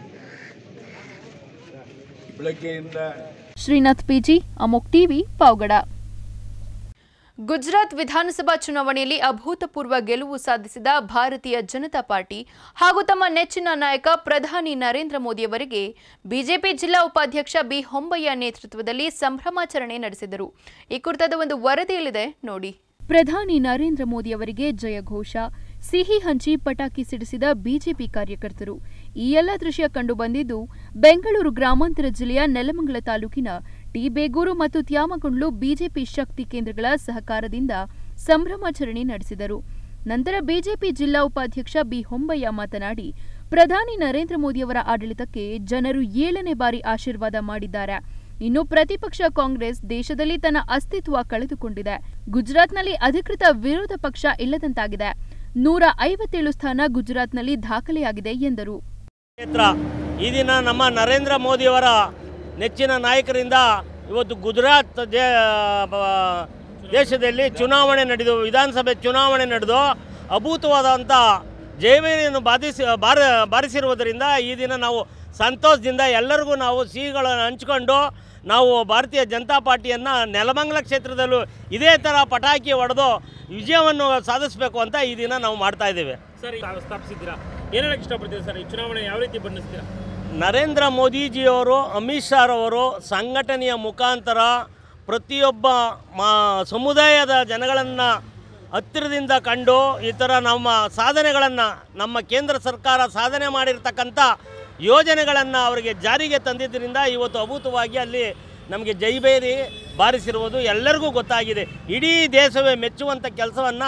ಬೆಳಗ್ಗೆಯಿಂದ ಶ್ರೀನಾಥ್ ಪಿಜಿ ಅಮೋಕ್ ಟಿವಿ ಪಾವಗಡ ಗುಜರಾತ್ ವಿಧಾನಸಭಾ ಚುನಾವಣೆಯಲ್ಲಿ ಅಭೂತಪೂರ್ವ ಗೆಲುವು ಸಾಧಿಸಿದ ಭಾರತೀಯ ಜನತಾ ಪಾರ್ಟಿ ಹಾಗೂ ತಮ್ಮ ನೆಚ್ಚಿನ ನಾಯಕ ಪ್ರಧಾನಿ ನರೇಂದ್ರ ಮೋದಿಯವರಿಗೆ ಬಿಜೆಪಿ ಜಿಲ್ಲಾ ಉಪಾಧ್ಯಕ್ಷ ಬಿ ಹೊಂಬಯ್ಯ ನೇತೃತ್ವದಲ್ಲಿ ಸಂಭ್ರಮಾಚರಣೆ ನಡೆಸಿದರು ಈ ಕುರಿತಾದ ಒಂದು ವರದಿಯಲ್ಲಿದೆ ನೋಡಿ ಪ್ರಧಾನಿ ನರೇಂದ್ರ ಮೋದಿ ಅವರಿಗೆ ಜಯಘೋಷ ಸಿಹಿ ಹಂಚಿ ಪಟಾಕಿ ಸಿಡಿಸಿದ ಬಿಜೆಪಿ ಕಾರ್ಯಕರ್ತರು ಈ ಎಲ್ಲ ದೃಶ್ಯ ಕಂಡು ಬಂದಿದ್ದು ಬೆಂಗಳೂರು ಗ್ರಾಮಾಂತರ ಜಿಲ್ಲೆಯ ನೆಲಮಂಗಲ ತಾಲೂಕಿನ ಟಿ ಬೇಗೂರು ಮತ್ತು ತ್ಯಾಮಗೊಂಡ್ಲು ಬಿಜೆಪಿ ಶಕ್ತಿ ಕೇಂದ್ರಗಳ ಸಹಕಾರದಿಂದ ಸಂಭ್ರಮಾಚರಣೆ ನಡೆಸಿದರು ನಂತರ ಬಿಜೆಪಿ ಜಿಲ್ಲಾ ಉಪಾಧ್ಯಕ್ಷ ಬಿ ಹೊಂಬಯ್ಯ ಮಾತನಾಡಿ ಪ್ರಧಾನಿ ನರೇಂದ್ರ ಮೋದಿಯವರ ಆಡಳಿತಕ್ಕೆ ಜನರು ಏಳನೇ ಬಾರಿ ಆಶೀರ್ವಾದ ಮಾಡಿದ್ದಾರೆ ಇನ್ನು ಪ್ರತಿಪಕ್ಷ ಕಾಂಗ್ರೆಸ್ ದೇಶದಲ್ಲಿ ತನ್ನ ಅಸ್ತಿತ್ವ ಕಳೆದುಕೊಂಡಿದೆ ಗುಜರಾತ್ನಲ್ಲಿ ಅಧಿಕೃತ ವಿರೋಧ ಪಕ್ಷ ಇಲ್ಲದಂತಾಗಿದೆ ನೂರ ಐವತ್ತೇಳು ಸ್ಥಾನ ಗುಜರಾತ್ನಲ್ಲಿ ದಾಖಲೆಯಾಗಿದೆ ಎಂದರು ಕ್ಷೇತ್ರ ಈ ದಿನ ನಮ್ಮ ನರೇಂದ್ರ ಮೋದಿಯವರ ನೆಚ್ಚಿನ ನಾಯಕರಿಂದ ಇವತ್ತು ಗುಜರಾತ್ ದೇ ಬ- ದೇಶದಲ್ಲಿ ಚುನಾವಣೆ ನಡೆದು ವಿಧಾನಸಭೆ ಚುನಾವಣೆ ನಡೆದು ಅಭೂತವಾದಂಥ ಜಯವೇರಿಯನ್ನು ಬಾಧಿಸಿ ಬಾರ ಬಾರಿಸಿರುವುದರಿಂದ ಈ ದಿನ ನಾವು ಸಂತೋಷದಿಂದ ಎಲ್ಲರಿಗೂ ನಾವು ಸಿಹಿಗಳನ್ನು ಹಂಚ್ಕೊಂಡು ನಾವು ಭಾರತೀಯ ಜನತಾ ಪಾರ್ಟಿಯನ್ನು ನೆಲಮಂಗಲ ಕ್ಷೇತ್ರದಲ್ಲೂ ಇದೇ ಥರ ಪಟಾಕಿ ಹೊಡೆದು ವಿಜಯವನ್ನು ಸಾಧಿಸಬೇಕು ಅಂತ ಈ ದಿನ ನಾವು ಮಾಡ್ತಾ ಇದ್ದೇವೆ ಸರ್ ಈಗ ಸ್ಥಾಪಿಸಿದ್ದೀರಾ ಏನು ಹೇಳಕ್ಕೆ ಇಷ್ಟಪಡ್ತೀರಾ ಸರ್ ಈ ಚುನಾವಣೆ ಯಾವ ರೀತಿ ಬಣ್ಣಿಸ್ತೀರಾ ನರೇಂದ್ರ ಮೋದಿಜಿಯವರು ಅಮಿತ್ ಶಾರವರು ಸಂಘಟನೆಯ ಮುಖಾಂತರ ಪ್ರತಿಯೊಬ್ಬ ಮಾ ಸಮುದಾಯದ ಜನಗಳನ್ನು ಹತ್ತಿರದಿಂದ ಕಂಡು ಈ ಥರ ನಮ್ಮ ಸಾಧನೆಗಳನ್ನು ನಮ್ಮ ಕೇಂದ್ರ ಸರ್ಕಾರ ಸಾಧನೆ ಮಾಡಿರ್ತಕ್ಕಂಥ ಯೋಜನೆಗಳನ್ನು ಅವರಿಗೆ ಜಾರಿಗೆ ತಂದಿದ್ದರಿಂದ ಇವತ್ತು ಅಭೂತವಾಗಿ ಅಲ್ಲಿ ನಮಗೆ ಜೈಬೇರಿ ಬಾರಿಸಿರುವುದು ಎಲ್ಲರಿಗೂ ಗೊತ್ತಾಗಿದೆ ಇಡೀ ದೇಶವೇ ಮೆಚ್ಚುವಂಥ ಕೆಲಸವನ್ನು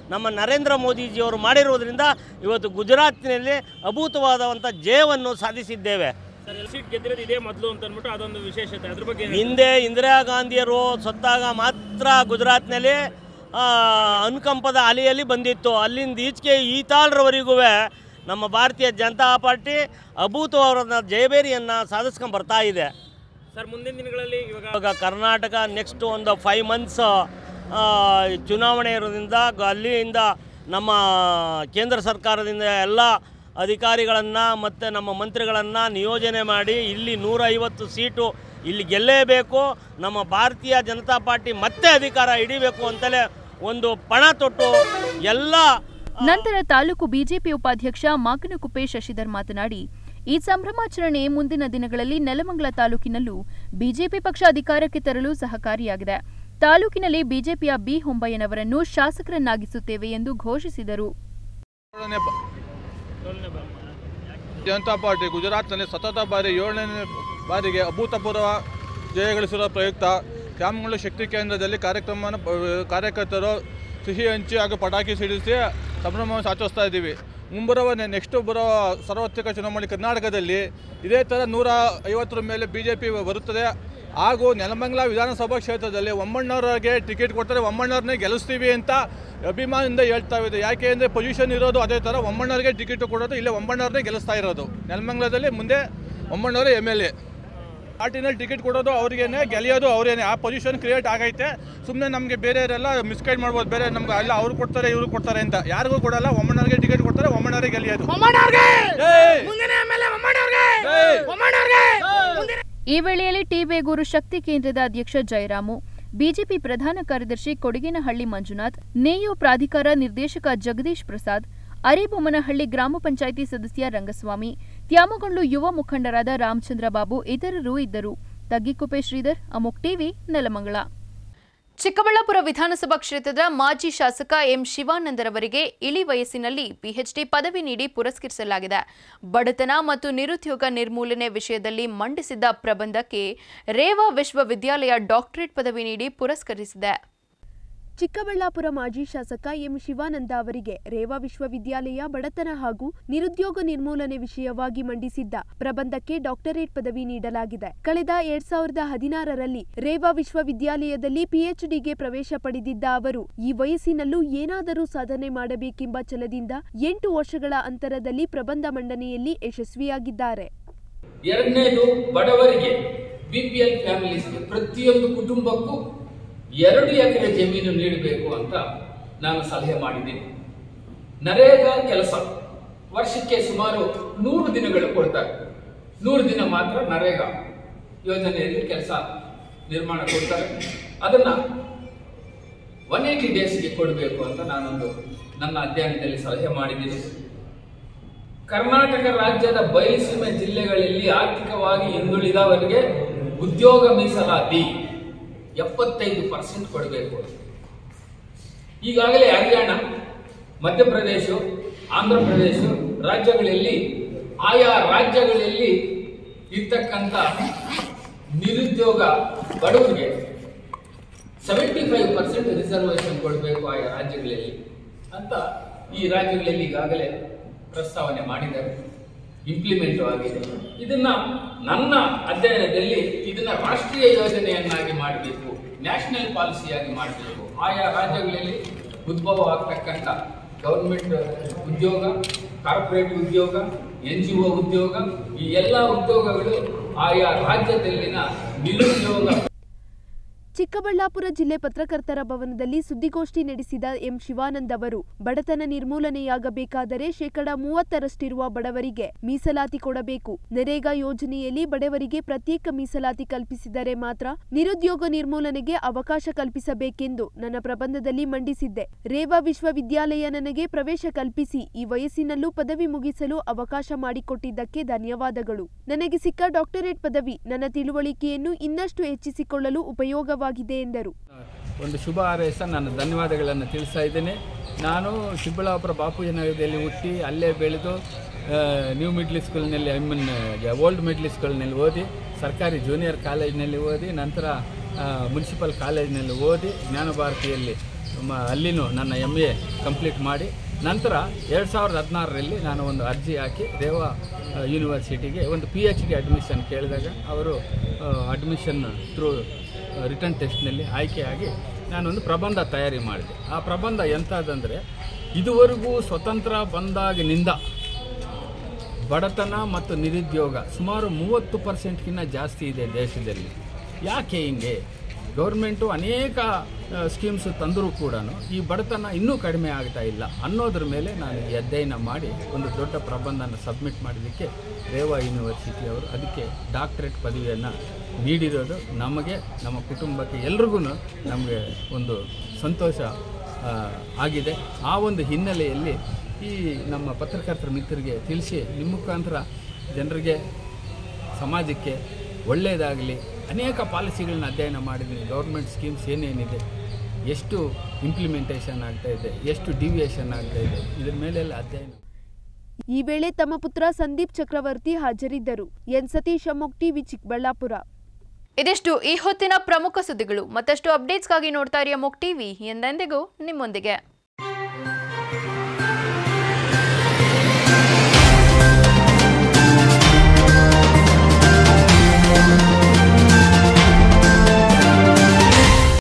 ನಮ್ಮ ನರೇಂದ್ರ ಮೋದಿಜಿಯವರು ಮಾಡಿರುವುದರಿಂದ ಇವತ್ತು ಗುಜರಾತಿನಲ್ಲಿ ಅಭೂತವಾದಂಥ ಜಯವನ್ನು ಸಾಧಿಸಿದ್ದೇವೆ ಸರ್ ಎಲ್ ಸೀಟ್ ಗೆದ್ದಿರೋದು ಇದೇ ಮೊದಲು ಅಂತ ಅಂದ್ಬಿಟ್ಟು ಅದೊಂದು ವಿಶೇಷತೆ ಅದ್ರ ಬಗ್ಗೆ ಏನ್ ಹೇಳ್ತೀರಾ? ಹಿಂದೆ ಇಂದಿರಾ ಗಾಂಧಿಯರು ಸತ್ತಾಗ ಮಾತ್ರ ಗುಜರಾತ್ನಲ್ಲಿ ಆ, ಅನುಕಂಪದ ಅಲೆಯಲ್ಲಿ ಬಂದಿತ್ತು ಅಲ್ಲಿಂದ ಈಚೆಗೆ ಈ ತಾಳ್ರವರೆಗೂ ನಮ್ಮ ಭಾರತೀಯ ಜನತಾ ಪಾರ್ಟಿ ಅಭೂತವಾದ ಜಯಬೇರಿಯನ್ನು ಸಾಧಿಸ್ಕೊಂಡು ಬರ್ತಾ ಇದೆ ಸರ್ ಮುಂದಿನ ದಿನಗಳಲ್ಲಿ ಇವಾಗ ಇವಾಗ ಕರ್ನಾಟಕ ನೆಕ್ಸ್ಟ್ ಒಂದು ಫೈವ್ ಮಂತ್ಸ್ ಚುನಾವಣೆ ಇರೋದ್ರಿಂದ ಗ- ಅಲ್ಲಿಂದ ನಮ್ಮ ಕೇಂದ್ರ ಸರ್ಕಾರದಿಂದ ಎಲ್ಲ ಅಧಿಕಾರಿಗಳನ್ನು ಮತ್ತು ನಮ್ಮ ಮಂತ್ರಿಗಳನ್ನು ನಿಯೋಜನೆ ಮಾಡಿ ಇಲ್ಲಿ ನೂರೈವತ್ತು ಸೀಟು ಇಲ್ಲಿ ಗೆಲ್ಲೇಬೇಕು ನಮ್ಮ ಭಾರತೀಯ ಜನತಾ ಪಾರ್ಟಿ ಮತ್ತೆ ಅಧಿಕಾರ ಹಿಡಿಬೇಕು ಅಂತಲೇ ಒಂದು ಪಣ ತೊಟ್ಟು ಎಲ್ಲ ನಂತರ ತಾಲೂಕು ಬಿಜೆಪಿ ಉಪಾಧ್ಯಕ್ಷ ಮಾಕನಕುಪ್ಪೆ ಶಶಿಧರ್ ಮಾತನಾಡಿ ಈ ಸಂಭ್ರಮಾಚರಣೆ ಮುಂದಿನ ದಿನಗಳಲ್ಲಿ ನೆಲಮಂಗಲ ತಾಲೂಕಿನಲ್ಲೂ ಬಿಜೆಪಿ ಪಕ್ಷ ಅಧಿಕಾರಕ್ಕೆ ತರಲು ಸಹಕಾರಿಯಾಗಿದೆ ತಾಲೂಕಿನಲ್ಲಿ ಬಿಜೆಪಿಯ ಬಿ ಹೊಂಬಯ್ಯನವರನ್ನು ಶಾಸಕರನ್ನಾಗಿಸುತ್ತೇವೆ ಎಂದು ಘೋಷಿಸಿದರು ಏಳನೇ ಬ- ಜನತಾ ಪಾರ್ಟಿ ಗುಜರಾತ್ನಲ್ಲಿ ಸತತ ಬಾರಿ ಏಳನೇ ಬಾರಿಗೆ ಅಭೂತಪೂರ್ವ ಜಯಗಳಿಸಿರುವ ಪ್ರಯುಕ್ತ ಕ್ಯಾಮ್ಗಳು ಶಕ್ತಿ ಕೇಂದ್ರದಲ್ಲಿ ಕಾರ್ಯಕ್ರಮವನ್ನು ಪ- ಕಾರ್ಯಕರ್ತರು ಸಿಹಿ ಹಂಚಿ ಹಾಗೂ ಪಟಾಕಿ ಸಿಡಿಸಿ ಸಂಭ್ರಮವನ್ನು ಆಚರಿಸ್ತಾ ಇದ್ದೀವಿ ಮುಂಬರುವ ನೆಕ್ಸ್ಟ್ ಬರುವ ಸಾರ್ವತ್ರಿಕ ಚುನಾವಣೆ ಕರ್ನಾಟಕದಲ್ಲಿ ಇದೇ ಥರ ನೂರ ಐವತ್ತರ ಮೇಲೆ ಬಿ ಜೆ ಪಿ ಬರುತ್ತದೆ ಹಾಗೂ ನೆಲಮಂಗಲ ವಿಧಾನಸಭಾ ಕ್ಷೇತ್ರದಲ್ಲಿ ಒಮ್ಮಣ್ಣವ್ರಿಗೆ ಟಿಕೆಟ್ ಕೊಡ್ತಾರೆ ಒಮ್ಮಣ್ಣವ್ರನ್ನೇ ಗೆಲ್ಲಿಸ್ತೀವಿ ಅಂತ ಅಭಿಮಾನದಿಂದ ಹೇಳ್ತಾ ಇದೆ ಯಾಕೆ ಅಂದರೆ ಪೊಸಿಷನ್ ಇರೋದು ಅದೇ ಥರ ಒಮ್ಮಣ್ಣವ್ರಿಗೆ ಟಿಕೆಟ್ ಕೊಡೋದು ಇಲ್ಲೇ ಒಮ್ಮಣ್ಣವ್ರನ್ನೇ ಗೆಲ್ಲಿಸ್ತಾ ಇರೋದು ನೆಲಮಂಗಲದಲ್ಲಿ ಮುಂದೆ ಒಮ್ಮಣ್ಣವರೇ ಎಮ್ ಎಲ್ ಎ ಪಾರ್ಟಿನಲ್ಲಿ ಟಿಕೆಟ್ ಕೊಡೋದು ಅವ್ರಿಗೇನೆ ಗೆಳೆಯೋದು ಅವರೇನೆ ಆ ಪೊಸಿಷನ್ ಕ್ರಿಯೇಟ್ ಆಗೈತೆ ಸುಮ್ಮನೆ ನಮಗೆ ಬೇರೆಯವರೆಲ್ಲ ಮಿಸ್ಗೈಡ್ ಮಾಡ್ಬೋದು ಬೇರೆ ನಮ್ಗೆ ಎಲ್ಲ ಅವ್ರು ಕೊಡ್ತಾರೆ ಇವ್ರು ಕೊಡ್ತಾರೆ ಅಂತ ಯಾರಿಗೂ ಕೊಡಲ್ಲ ಒಮ್ಮಣ್ಣವ್ರಿಗೆ ಟಿಕೆಟ್ ಕೊಡ್ತಾರೆ ಒಮ್ಮಣ್ಣವರೇ ಗೆಳೆಯೋದು ಈ ವೇಳೆಯಲ್ಲಿ ಟಿ ಬೇಗೂರು ಶಕ್ತಿ ಕೇಂದ್ರದ ಅಧ್ಯಕ್ಷ ಜಯರಾಮು ಬಿಜೆಪಿ ಪ್ರಧಾನ ಕಾರ್ಯದರ್ಶಿ ಕೊಡಗೇನಹಳ್ಳಿ ಮಂಜುನಾಥ್ ನೇಯೋ ಪ್ರಾಧಿಕಾರ ನಿರ್ದೇಶಕ ಜಗದೀಶ್ ಪ್ರಸಾದ್ ಅರಿಬೊಮ್ಮನಹಳ್ಳಿ ಗ್ರಾಮ ಪಂಚಾಯಿತಿ ಸದಸ್ಯ ರಂಗಸ್ವಾಮಿ ತ್ಯಾಮಗೊಂಡ್ಲು ಯುವ ಮುಖಂಡರಾದ ರಾಮಚಂದ್ರ ಬಾಬು ಇತರರು ಇದ್ದರು ತಗ್ಗಿಕುಪ್ಪೆ ಶ್ರೀಧರ್ ಅಮೋಕ್ ಟಿವಿ ನೆಲಮಂಗಲ ಚಿಕ್ಕಬಳ್ಳಾಪುರ ವಿಧಾನಸಭಾ ಕ್ಷೇತ್ರದ ಮಾಜಿ ಶಾಸಕ ಎಂ ಶಿವಾನಂದರವರಿಗೆ ಇಳಿ ವಯಸ್ಸಿನಲ್ಲಿ ಪಿಎಚ್ಡಿ ಪದವಿ ನೀಡಿ ಪುರಸ್ಕರಿಸಲಾಗಿದೆ ಬಡತನ ಮತ್ತು ನಿರುದ್ಯೋಗ ನಿರ್ಮೂಲನೆ ವಿಷಯದಲ್ಲಿ ಮಂಡಿಸಿದ್ದ ಪ್ರಬಂಧಕ್ಕೆ ರೇವಾ ವಿಶ್ವವಿದ್ಯಾಲಯ ಡಾಕ್ಟರೇಟ್ ಪದವಿ ನೀಡಿ ಪುರಸ್ಕರಿಸಿದೆ ಚಿಕ್ಕಬಳ್ಳಾಪುರ ಮಾಜಿ ಶಾಸಕ ಎಂ ಶಿವಾನಂದ ಅವರಿಗೆ ರೇವಾ ವಿಶ್ವವಿದ್ಯಾಲಯ ಬಡತನ ಹಾಗೂ ನಿರುದ್ಯೋಗ ನಿರ್ಮೂಲನೆ ವಿಷಯವಾಗಿ ಮಂಡಿಸಿದ್ದ ಪ್ರಬಂಧಕ್ಕೆ ಡಾಕ್ಟರೇಟ್ ಪದವಿ ನೀಡಲಾಗಿದೆ ಕಳೆದ ಎರಡ್ ಸಾವಿರದ ಹದಿನಾರರಲ್ಲಿ ರೇವಾ ವಿಶ್ವವಿದ್ಯಾಲಯದಲ್ಲಿ ಪಿಎಚ್ಡಿಗೆ ಪ್ರವೇಶ ಪಡೆದಿದ್ದ ಅವರು ಈ ವಯಸ್ಸಿನಲ್ಲೂ ಏನಾದರೂ ಸಾಧನೆ ಮಾಡಬೇಕೆಂಬ ಛಲದಿಂದ ಎಂಟು ವರ್ಷಗಳ ಅಂತರದಲ್ಲಿ ಪ್ರಬಂಧ ಮಂಡನೆಯಲ್ಲಿ ಯಶಸ್ವಿಯಾಗಿದ್ದಾರೆ ಎರಡನೇದು ಬಡವರಿಗೆ ಬಿ ಪಿ ಎಲ್ ಫ್ಯಾಮಿಲೀಸ್ಗೆ ಪ್ರತಿಯೊಂದು ಕುಟುಂಬಕ್ಕೂ ಎರಡು ಎಕರೆ ಜಮೀನು ನೀಡಬೇಕು ಅಂತ ನಾನು ಸಲಹೆ ಮಾಡಿದ್ದೀನಿ ನರೇಗಾ ಕೆಲಸ ವರ್ಷಕ್ಕೆ ಸುಮಾರು ನೂರು ದಿನಗಳು ಕೊಡ್ತಾರೆ ನೂರು ದಿನ ಮಾತ್ರ ನರೇಗಾ ಯೋಜನೆಯಲ್ಲಿ ಕೆಲಸ ನಿರ್ಮಾಣ ಕೊಡ್ತಾರೆ ಅದನ್ನ ಒನ್ ಏಯ್ಟಿ ಡೇಸ್ಗೆ ಕೊಡಬೇಕು ಅಂತ ನಾನೊಂದು ನನ್ನ ಅಧ್ಯಯನದಲ್ಲಿ ಸಲಹೆ ಮಾಡಿದ್ದೀನಿ ಕರ್ನಾಟಕ ರಾಜ್ಯದ ಬಯಲುಸೀಮೆ ಜಿಲ್ಲೆಗಳಲ್ಲಿ ಆರ್ಥಿಕವಾಗಿ ಹಿಂದುಳಿದವರಿಗೆ ಉದ್ಯೋಗ ಮೀಸಲಾತಿ ಎಪ್ಪತ್ತೈದು ಪರ್ಸೆಂಟ್ ಕೊಡಬೇಕು ಈಗಾಗಲೇ ಹರಿಯಾಣ ಮಧ್ಯಪ್ರದೇಶ ಆಂಧ್ರ ಪ್ರದೇಶ ರಾಜ್ಯಗಳಲ್ಲಿ ಆಯಾ ರಾಜ್ಯಗಳಲ್ಲಿ ಇರ್ತಕ್ಕಂಥ ನಿರುದ್ಯೋಗ ಬಡವರಿಗೆ ಸೆವೆಂಟಿ ಫೈವ್ ಪರ್ಸೆಂಟ್ ರಿಸರ್ವೇಶನ್ ಕೊಡಬೇಕು ಆಯಾ ರಾಜ್ಯಗಳಲ್ಲಿ ಅಂತ ಈ ರಾಜ್ಯಗಳಲ್ಲಿ ಈಗಾಗಲೇ ಪ್ರಸ್ತಾವನೆ ಮಾಡಿದ್ದಾರೆ ಇಂಪ್ಲಿಮೆಂಟ್ ಆಗಿದೆ ಇದನ್ನ ನನ್ನ ಅಧ್ಯಯನದಲ್ಲಿ ಇದನ್ನ ರಾಷ್ಟ್ರೀಯ ಯೋಜನೆಯನ್ನಾಗಿ ಮಾಡಬೇಕು ನ್ಯಾಷನಲ್ ಪಾಲಿಸಿಯಾಗಿ ಮಾಡಬೇಕು ಆಯಾ ರಾಜ್ಯಗಳಲ್ಲಿ ಉದ್ಭವ ಆಗ್ತಕ್ಕಂಥ ಗೌರ್ಮೆಂಟ್ ಉದ್ಯೋಗ ಕಾರ್ಪೊರೇಟ್ ಉದ್ಯೋಗ ಎನ್ ಜಿ ಒ ಉದ್ಯೋಗ ಈ ಎಲ್ಲ ಉದ್ಯೋಗಗಳು ಆಯಾ ರಾಜ್ಯದಲ್ಲಿನ ನಿರುದ್ಯೋಗ ಚಿಕ್ಕಬಳ್ಳಾಪುರ ಜಿಲ್ಲೆ ಪತ್ರಕರ್ತರ ಭವನದಲ್ಲಿ ಸುದ್ದಿಗೋಷ್ಠಿ ನಡೆಸಿದ ಎಂ ಶಿವಾನಂದ್ ಅವರು ಬಡತನ ನಿರ್ಮೂಲನೆಯಾಗಬೇಕಾದರೆ ಶೇಕಡ ಮೂವತ್ತರಷ್ಟಿರುವ ಬಡವರಿಗೆ ಮೀಸಲಾತಿ ಕೊಡಬೇಕು ನರೇಗಾ ಯೋಜನೆಯಲ್ಲಿ ಬಡವರಿಗೆ ಪ್ರತ್ಯೇಕ ಮೀಸಲಾತಿ ಕಲ್ಪಿಸಿದರೆ ಮಾತ್ರ ನಿರುದ್ಯೋಗ ನಿರ್ಮೂಲನೆಗೆ ಅವಕಾಶ ಕಲ್ಪಿಸಬೇಕೆಂದು ನನ್ನ ಪ್ರಬಂಧದಲ್ಲಿ ಮಂಡಿಸಿದ್ದೆ ರೇವಾ ವಿಶ್ವವಿದ್ಯಾಲಯ ನನಗೆ ಪ್ರವೇಶ ಕಲ್ಪಿಸಿ ಈ ವಯಸ್ಸಿನಲ್ಲೂ ಪದವಿ ಮುಗಿಸಲು ಅವಕಾಶ ಮಾಡಿಕೊಟ್ಟಿದ್ದಕ್ಕೆ ಧನ್ಯವಾದಗಳು ನನಗೆ ಸಿಕ್ಕ ಡಾಕ್ಟರೇಟ್ ಪದವಿ ನನ್ನ ತಿಳುವಳಿಕೆಯನ್ನು ಇನ್ನಷ್ಟು ಹೆಚ್ಚಿಸಿಕೊಳ್ಳಲು ಉಪಯೋಗವಾಗಿದೆ ಎಂದರು ಒಂದು ಶುಭ ಹಾರೈಸ ನಾನು ಧನ್ಯವಾದಗಳನ್ನು ತಿಳಿಸ್ತಾ ಇದ್ದೇನೆ ನಾನು ಚಿಕ್ಕಬಳ್ಳಾಪುರ ಬಾಪೂಜಿ ನಗರದಲ್ಲಿ ಹುಟ್ಟಿ ಅಲ್ಲೇ ಬೆಳೆದು ಆ, ನ್ಯೂ ಮಿಡ್ಲ್ ಸ್ಕೂಲ್ನಲ್ಲಿ ಐ ಮೀನ್ ಓಲ್ಡ್ ಮಿಡ್ಲ್ ಸ್ಕೂಲ್ನಲ್ಲಿ ಓದಿ ಸರ್ಕಾರಿ ಜೂನಿಯರ್ ಕಾಲೇಜಿನಲ್ಲಿ ಓದಿ ನಂತರ ಆ, ಮುನ್ಸಿಪಲ್ ಕಾಲೇಜಿನಲ್ಲಿ ಓದಿ ಜ್ಞಾನಭಾರತಿಯಲ್ಲಿ ಮ- ಅಲ್ಲಿನೂ ನನ್ನ ಎಮ್ ಎ ಕಂಪ್ಲೀಟ್ ಮಾಡಿ ನಂತರ ಎರಡು ಸಾವಿರದ ಹದಿನಾರರಲ್ಲಿ ನಾನು ಒಂದು ಅರ್ಜಿ ಹಾಕಿ ರೇವಾ ಆ, ಯೂನಿವರ್ಸಿಟಿಗೆ ಒಂದು ಪಿ ಎಚ್ ಡಿ ಅಡ್ಮಿಷನ್ ಕೇಳಿದಾಗ ಅವರು ಅಡ್ಮಿಷನ್ ಥ್ರೂ ರಿಟರ್ನ್ ಟೆಸ್ಟ್ನಲ್ಲಿ ಆಯ್ಕೆಯಾಗಿ ನಾನೊಂದು ಪ್ರಬಂಧ ತಯಾರಿ ಮಾಡಿದೆ ಆ ಪ್ರಬಂಧ ಎಂಥದ್ದಂದರೆ ಇದುವರೆಗೂ ಸ್ವತಂತ್ರ ಬಂದಾಗಿನಿಂದ ಬಡತನ ಮತ್ತು ನಿರುದ್ಯೋಗ ಸುಮಾರು ಮೂವತ್ತು ಪರ್ಸೆಂಟ್ಗಿಂತ ಜಾಸ್ತಿ ಇದೆ ದೇಶದಲ್ಲಿ ಯಾಕೆ ಹಿಂಗೆ ಗೌರ್ಮೆಂಟು ಅನೇಕ ಸ್ಕೀಮ್ಸ್ ತಂದರೂ ಕೂಡ ಈ ಬಡತನ ಇನ್ನೂ ಕಡಿಮೆ ಆಗ್ತಾ ಇಲ್ಲ ಅನ್ನೋದ್ರ ಮೇಲೆ ನಾನು ಈ ಅಧ್ಯಯನ ಮಾಡಿ ಒಂದು ದೊಡ್ಡ ಪ್ರಬಂಧನ ಸಬ್ಮಿಟ್ ಮಾಡಲಿಕ್ಕೆ ರೇವಾ ಯೂನಿವರ್ಸಿಟಿಯವರು ಅದಕ್ಕೆ ಡಾಕ್ಟರೇಟ್ ಪದವಿಯನ್ನು ನೀಡಿರೋದು ನಮಗೆ ನಮ್ಮ ಕುಟುಂಬಕ್ಕೆ ಎಲ್ರಿಗೂ ನಮಗೆ ಒಂದು ಸಂತೋಷ ಆ, ಆಗಿದೆ ಆ ಒಂದು ಹಿನ್ನೆಲೆಯಲ್ಲಿ ಈ ನಮ್ಮ ಪತ್ರಕರ್ತರ ಮಿತ್ರರಿಗೆ ತಿಳಿಸಿ ನಿಮ್ಮ ಮುಖಾಂತರ ಜನರಿಗೆ ಸಮಾಜಕ್ಕೆ ಒಳ್ಳೆಯದಾಗಲಿ ಅನೇಕ ಪಾಲಿಸಿಗಳನ್ನ ಅಧ್ಯಯನ ಮಾಡಿದ್ದೀನಿ ಗೌರ್ಮೆಂಟ್ ಸ್ಕೀಮ್ಸ್ ಏನೇನಿದೆ ಎಷ್ಟು ಇಂಪ್ಲಿಮೆಂಟೇಷನ್ ಆಗ್ತಾ ಇದೆ ಎಷ್ಟು ಡಿವಿಯೇಷನ್ ಆಗ್ತಾ ಇದೆ ಇದ್ರ ಮೇಲೆಲ್ಲ ಅಧ್ಯಯನ ಈ ವೇಳೆ ತಮ್ಮ ಪುತ್ರ ಸಂದೀಪ್ ಚಕ್ರವರ್ತಿ ಹಾಜರಿದ್ದರು ಎನ್ ಸತೀಶ್ ಅಮೋಕ್ ಟಿವಿ ಚಿಕ್ಕಬಳ್ಳಾಪುರ ಇದಿಷ್ಟು ಈ ಹೊತ್ತಿನ ಪ್ರಮುಖ ಸುದ್ದಿಗಳು ಮತ್ತಷ್ಟು ಅಪ್ಡೇಟ್ಸ್ಗಾಗಿ ನೋಡ್ತಾ ಇರಿ ಅಮೋಕ್ ಟಿವಿ ಎಂದೆಂದಿಗೂ ನಿಮ್ಮೊಂದಿಗೆ